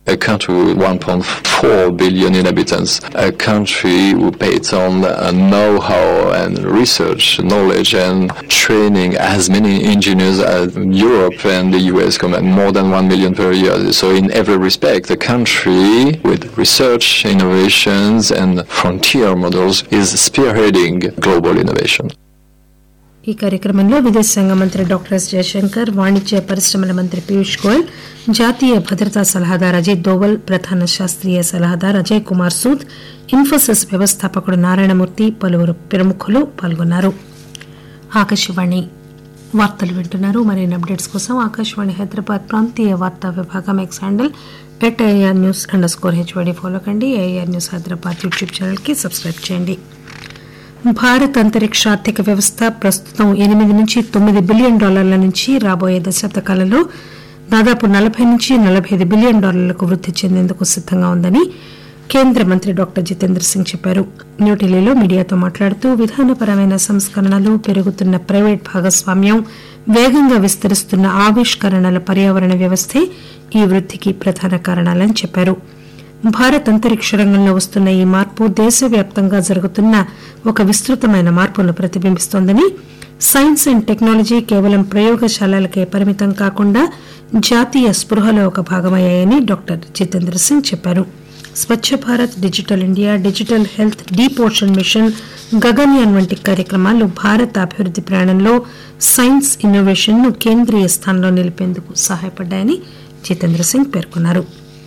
a country with 1.4 billion inhabitants, a country who pays on uh, know-how and research, knowledge and training as many engineers as Europe and the US combined, more than 1 million per year. So in every respect, a country with research, innovations and frontier models is spearheading global innovation. ఈ కార్యక్రమంలో విదేశాంగ మంత్రి doctor yes Jayashankar వాణిజ్య పరిశ్రమల మంత్రి పీయూష్ గోయల్ జాతీయ భద్రతా సలహాదారు అజయ్ దోవల్ ప్రధాన శాస్త్రీయ సలహాదారు అజయ్ కుమార్ సూద్ ఇన్ఫోసిస్ వ్యవస్థాపకుడు నారాయణమూర్తి పలువురు ప్రముఖులు పాల్గొన్నారు ఆకాశవాణి వార్తలు వింటున్నారు మరిన్ని అప్డేట్స్ కోసం ఆకాశవాణి హైదరాబాద్ ప్రాంతీయ వార్తా విభాగం X handle at AR news under score HYD follow కండి ఏఆర్ న్యూస్ హైదరాబాద్ యూట్యూబ్ ఛానల్కి సబ్స్క్రైబ్ చేయండి భారత్ అంతరిక్ష ఆర్థిక వ్యవస్థ ప్రస్తుతం ఎనిమిది నుంచి తొమ్మిది బిలియన్ డాలర్ల నుంచి రాబోయే దశాబ్ద కాలంలో దాదాపు నలభై నుంచి నలభై ఐదు బిలియన్ డాలర్లకు వృద్ధి చెందేందుకు సిద్దంగా ఉందని కేంద్ర మంత్రి డాక్టర్ జితేంద్ర సింగ్ చెప్పారు న్యూఢిల్లీలో మీడియాతో మాట్లాడుతూ విధానపరమైన సంస్కరణలు పెరుగుతున్న ప్రైవేట్ భాగస్వామ్యం వేగంగా విస్తరిస్తున్న ఆవిష్కరణల పర్యావరణ వ్యవస్థే ఈ వృద్ధికి ప్రధాన కారణాలని చెప్పారు భారత్ అంతరిక్ష రంగంలో వస్తున్న ఈ మార్పు దేశవ్యాప్తంగా జరుగుతున్న ఒక విస్తృతమైన మార్పును ప్రతిబింబిస్తోందని సైన్స్ అండ్ టెక్నాలజీ కేవలం ప్రయోగశాలలకే పరిమితం కాకుండా జాతీయ స్పృహలో ఒక భాగమయ్యాయని డాక్టర్ జితేంద్ర సింగ్ చెప్పారు Swachh Bharat digital India digital health deep ocean mission Gaganyaan వంటి కార్యక్రమాలు భారత అభివృద్ది ప్రయాణంలో సైన్స్ ఇన్నోవేషన్ ను కేంద్రీయ స్థానంలో నిలిపేందుకు సహాయపడ్డాయని జితేంద్ర సింగ్ పేర్కొన్నారు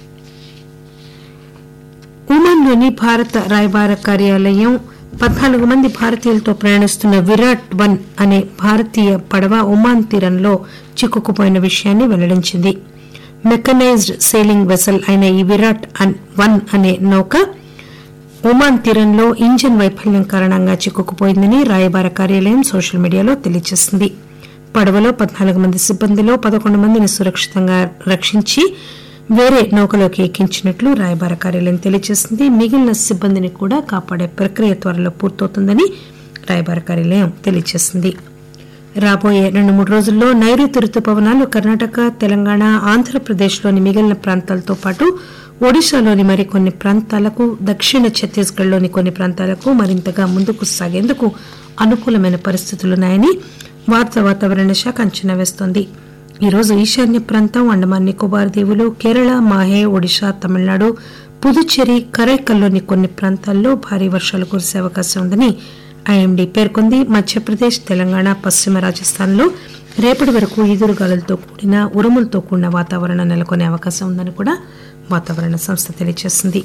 ఒమాన్లోని భారత రాయబార కార్యాలయం పద్నాలుగు మంది భారతీయులతో ప్రయాణిస్తున్న విరాట్ వన్ అనే భారతీయ పడవ ఒమాన్ తీరంలో చిక్కుకుపోయిన విషయాన్ని వెల్లడించింది మెకనైజ్డ్ సెయిలింగ్ వెసల్ అయిన ఈ విరాట్ వన్ అనే నౌక ఒమాన్ తీరంలో ఇంజిన్ వైఫల్యం కారణంగా చిక్కుకుపోయిందని రాయబార కార్యాలయం సోషల్ మీడియాలో తెలియజేసింది పడవలో పద్నాలుగు మంది సిబ్బందిలో పదకొండు మందిని సురక్షితంగా రక్షించి వేరే నౌకలోకి ఎక్కించినట్లు రాయబార కార్యాలయం తెలియజేసింది మిగిలిన సిబ్బందిని కూడా కాపాడే ప్రక్రియ త్వరలో పూర్తవుతుందని రాయబార కార్యాలయం తెలియజేసింది రాబోయే రెండు మూడు రోజుల్లో నైరుతి రుతుపవనాలు కర్ణాటక తెలంగాణ ఆంధ్రప్రదేశ్లోని మిగిలిన ప్రాంతాలతో పాటు ఒడిశాలోని మరికొన్ని ప్రాంతాలకు దక్షిణ ఛత్తీస్గఢ్లోని కొన్ని ప్రాంతాలకు మరింతగా ముందుకు సాగేందుకు అనుకూలమైన పరిస్థితులున్నాయని భారత వాతావరణ శాఖ అంచనా వేస్తోంది ఈ రోజు ఈశాన్య ప్రాంతం అండమాన్ నికోబార్ దీవులు కేరళ మాహే ఒడిశా తమిళనాడు పుదుచ్చేరి కరైకల్లోని కొన్ని ప్రాంతాల్లో భారీ వర్షాలు కురిసే అవకాశం ఉందని ఐఎండీ పేర్కొంది మధ్యప్రదేశ్ తెలంగాణ పశ్చిమ రాజస్థాన్లో రేపటి వరకు ఈదురుగాలులతో కూడిన ఉరుములతో కూడిన వాతావరణం నెలకొనే అవకాశం ఉందని కూడా వాతావరణ సంస్థ తెలియజేసింది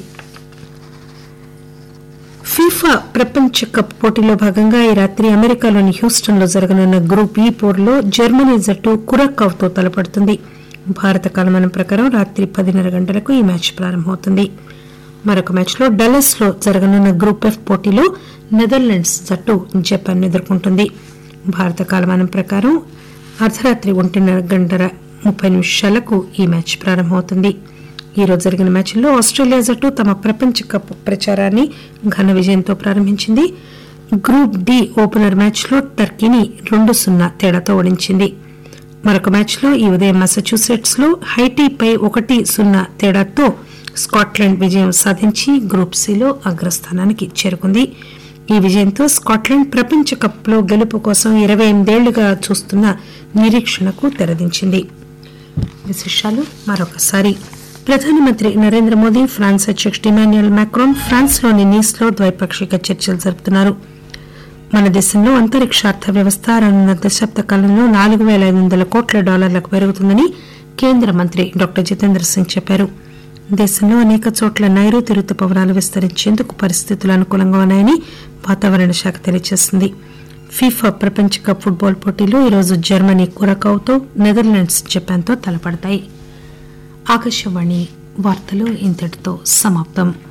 ఫీఫా ప్రపంచ కప్ పోటీలో భాగంగా ఈ రాత్రి అమెరికాలోని హ్యూస్టన్ లో జరగనున్న గ్రూప్ ఈ పోర్లో జర్మనీ జట్టు కురక్కావ్ తో తలపడుతుంది భారత కాలమానం ప్రకారం రాత్రి పదిన్నర గంటలకు ఈ మ్యాచ్ ప్రారంభమవుతుంది మరొక మ్యాచ్ లో డల్లస్ లో జరగనున్న గ్రూప్ ఎఫ్ పోటీలో నెదర్లాండ్స్ జట్టు జపాన్ ఎదుర్కొంటుంది భారత కాలమానం ప్రకారం అర్ధరాత్రి ఒంటిన్నర గంటల ముప్పై నిమిషాలకు ఈ మ్యాచ్ ప్రారంభమవుతుంది ఈ రోజు జరిగిన మ్యాచ్లో ఆస్ట్రేలియా జట్టు తమ ప్రపంచ కప్ ప్రచారాన్ని ఘన విజయంతో ప్రారంభించింది గ్రూప్ డి ఓపెనర్ మ్యాచ్లో టర్కీని రెండు సున్నా తేడాతో ఓడించింది మరొక మ్యాచ్లో ఈ ఉదయం మసచ్యూసెట్స్ లో హైటీపై ఒకటి సున్నా తేడాతో స్కాట్లాండ్ విజయం సాధించి గ్రూప్ సిలో అగ్రస్థానానికి చేరుకుంది ఈ విజయంతో స్కాట్లాండ్ ప్రపంచ కప్ లో గెలుపు కోసం ఇరవై ఎనిమిదేళ్లుగా చూస్తున్న నిరీక్షణకు తెరదించింది విశేషాలు మరొకసారి ప్రధానమంత్రి నరేంద్ర మోదీ ఫ్రాన్స్ అధ్యక్షుడు ఇమాన్యుయల్ మాక్రోన్ ఫ్రాన్స్ లోని నీస్ లో ద్వైపాక్షిక చర్చలు జరుపుతున్నారు మన దేశంలో అంతరిక్ష అర్థ వ్యవస్థ రానున్న దశాబ్ద కాలంలో నాలుగు పేల ఐదు వందల కోట్ల డాలర్లకు పెరుగుతుందని కేంద్ర మంత్రి డాక్టర్ జితేంద్ర సింగ్ చెప్పారు దేశంలో అనేక చోట్ల నైరుతి రుతుపవనాలు విస్తరించేందుకు పరిస్థితులు అనుకూలంగా ఉన్నాయని వాతావరణ శాఖ తెలియజేసింది ఫీఫా ప్రపంచ కప్ ఫుట్బాల్ పోటీలో ఈరోజు జర్మనీ కురకావుతో నెదర్లాండ్స్ జపాన్తో తలపడతాయి ఆకాశవాణి వార్తలు ఇంతటితో సమాప్తం